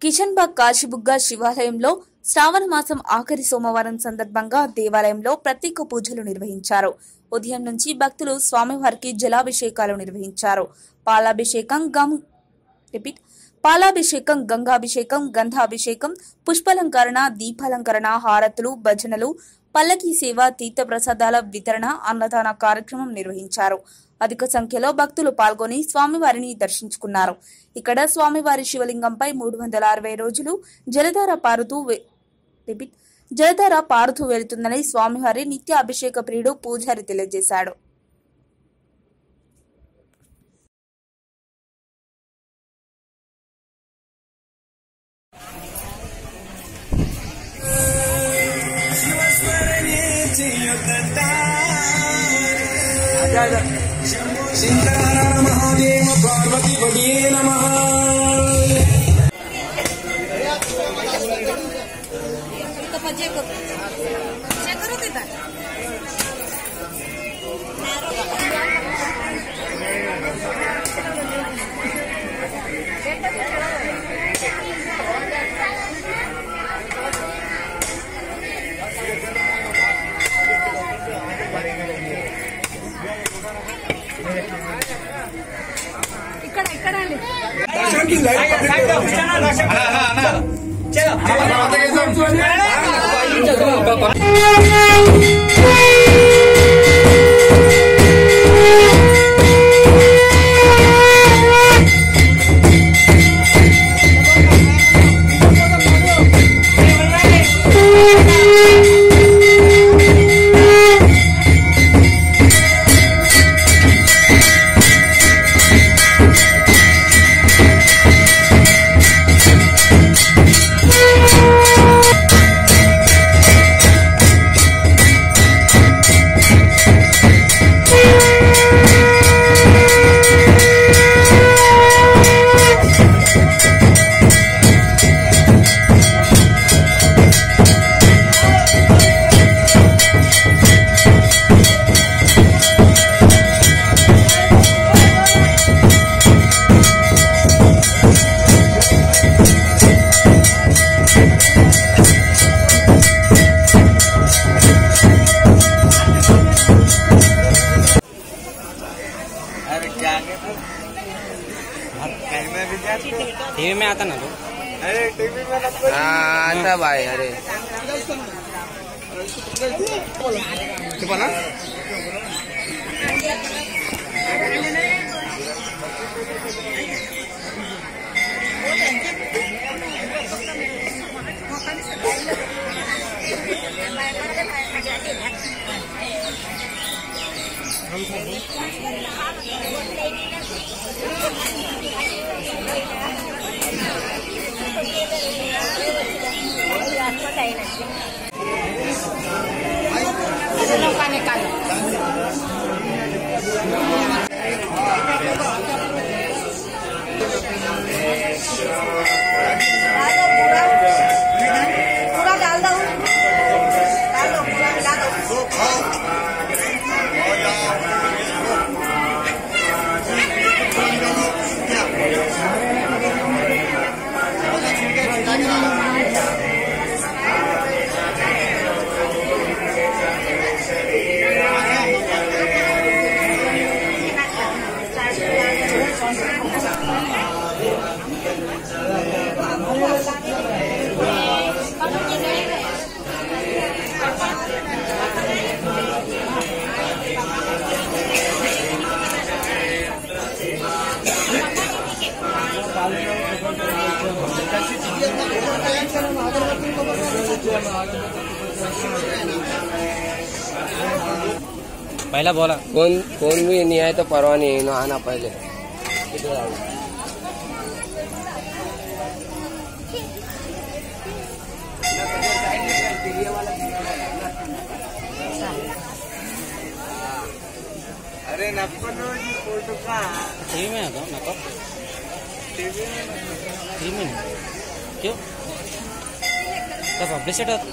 కిషన్ బాగ్ కాశీబుగ్గ శివాలయంలో శ్రావణ మాసం ఆఖరి సోమవారం సందర్భంగా దేవాలయంలో ప్రత్యేక పూజలు నిర్వహించారు ఉదయం నుంచి భక్తులు స్వామివారికి జలాభిషేకాలు నిర్వహించారు పాలాభిషేకం గం రిపీట్ పాలాభిషేకం గంగాభిషేకం గంధాభిషేకం పుష్పలంకరణ దీపాలంకరణ హారతులు భజనలు పల్లకీ సేవ తీర్థప్రసాదాల వితరణ అన్నదాన కార్యక్రమం నిర్వహించారు అధిక సంఖ్యలో భక్తులు పాల్గొని స్వామివారిని దర్శించుకున్నారు ఇక్కడ స్వామివారి శివలింగంపై మూడు వందల అరవై రోజులు జలధార పారుతూ వె- రిపీట్ జలధార పారుతూ వెళుతుందని స్వామివారి నిత్య అభిషేక ప్రియుడు పూజారి తెలియజేశాడు శంకర మహాదేవ పార్వతి పడియే నమ टीवी में आता ना तू हाँ आता भाई अरे पूरा डाल दो डाल दो पूरा मिला दो पहला बोला कौन कौन भी नहीं आए तो परवाह नहीं ना आना पहले అరే నప్పను ఫోటో కా टीवी में आता ना कब टीवी में नहीं। क्यों क्या पब्लिसिटी आता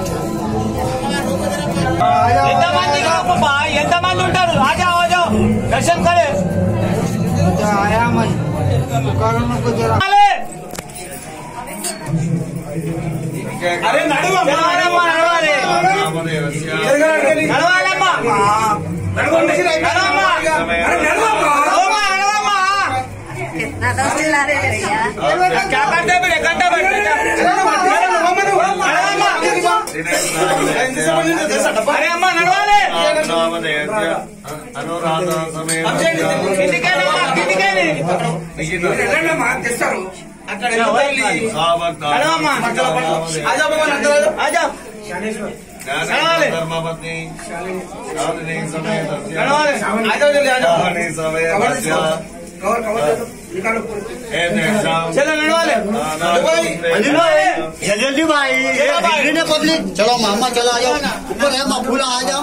ఎంతమంది కాకు బా ఎంతమంది ఉంటారు రాజా రాజా दर्शन करे आया मैं करो को जरा అరే నడువమ్మా నడవమ్మా నడవాలి నడవాలమ్మా నడవండి నడవమ్మా అరే నడవమ్మా నడవమ్మా నడవమ్మా कितना दस चिल्ला रहे हैं भैया क्या करते हैं बेटे घंटा बैठ అరే అమ్మా నడవాలి అనురాధ సమేత ఇంటికేనమ్మా ఇంటికేని అక్కడ నడవమ్మా ఆజా బాబా ఆజా నడవాలి. ధర్మపత్ని శాలిని సమేత నడవాలి ఆజా జల్ది ఆజా సమేత చలో నడవాలి నడవాలి जल्दी भाई चलो भाई। डिग्री ने पब्लिक चलो मामा चलो आ जाओ ऊपर है माफूला आ जाओ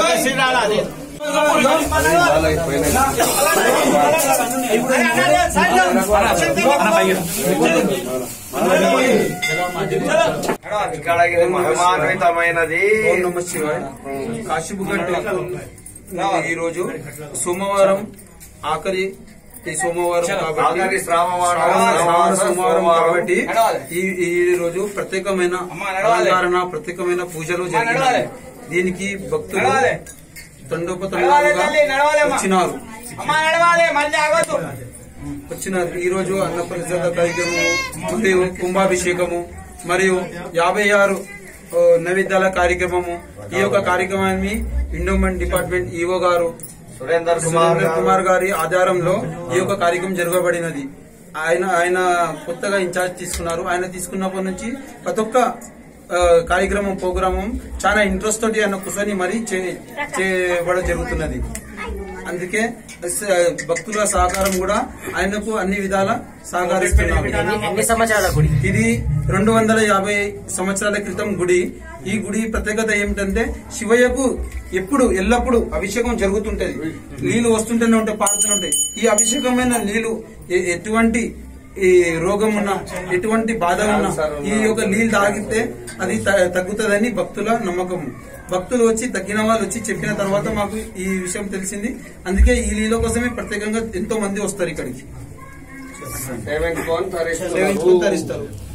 ఇక్కడ ఇది మహిమాన్వితమైనది ఓం నమ శివాయ కాశీబుగంటి ఈ రోజు సోమవారం ఆఖరి ఈ సోమవారం కాబట్టి ఆఖరి శ్రావణ శ్రావణ సోమవారం కాబట్టి నడవాలి. ఈ ఈ రోజు ప్రత్యేకమైన అమ్మా, నడవాలి. అలంకరణ ప్రత్యేకమైన పూజలు నడవాలి. జరిగినాయి దీనికి భక్తులు నడవాలి. నడవాలి తండోపతండాలుగా తల్లి నడవాలి అమ్మా వచ్చినారు అమ్మా నడవాలి మళ్ళీ ఆగొద్దు వచ్చినారు ఈ రోజు అన్న పరిషత్ కార్యక్రమము మరియు కుంభాభిషేకము మరియు యాభై ఆరు ఓ, నైవేద్యాల కార్యక్రమము ఈ యొక్క కార్యక్రమాన్ని ఇండోమెంట్ డిపార్ట్మెంట్ ఈఓ గారు సురేందర్ కుమార్ సురేంద్ర కుమార్ గారి ఆధారంలో ఈ యొక్క కార్యక్రమం జరగబడినది ఆయన ఆయన కొత్తగా ఇన్ఛార్జ్ తీసుకున్నారు ఆయన తీసుకున్నప్పటి నుంచి ప్రతి ఒక్క ఆ, కార్యక్రమం ప్రోగ్రామం చాలా ఇంట్రెస్ట్ తోటి ఆయన కూర్చొని మరీ చే- చేయబడ జరుగుతున్నది అందుకే స- భక్తుల సహకారం కూడా ఆయనకు అన్ని విధాల సహకరిస్తున్నారు ఎన్ని సంవత్సరాల గుడి ఇది రెండు వందల యాభై సంవత్సరాల క్రితం గుడి ఈ గుడి ప్రత్యేకత ఏమిటంటే శివయ్యకు ఎప్పుడు ఎల్లప్పుడు అభిషేకం జరుగుతుంటది నీళ్లు వస్తుంటేనే ఉంటాయి పారుతూనే ఉంటాయి ఈ అభిషేకమైన నీళ్లు ఎ- ఎటువంటి ఈ రోగం ఉన్నా ఎటువంటి బాధ ఉన్నా ఈ యొక్క నీళ్ళు తాగితే అది త- తగ్గుతుందని భక్తుల నమ్మకం భక్తులు వచ్చి తగ్గిన వాళ్ళు వచ్చి చెప్పిన తర్వాత మాకు ఈ విషయం తెలిసింది అందుకే ఈ లీల కోసమే ప్రత్యేకంగా ఎంతో మంది వస్తారు ఇక్కడికి సేవించుకొని తరిస్తున్నారు. సేవించుకొని తరిస్తారు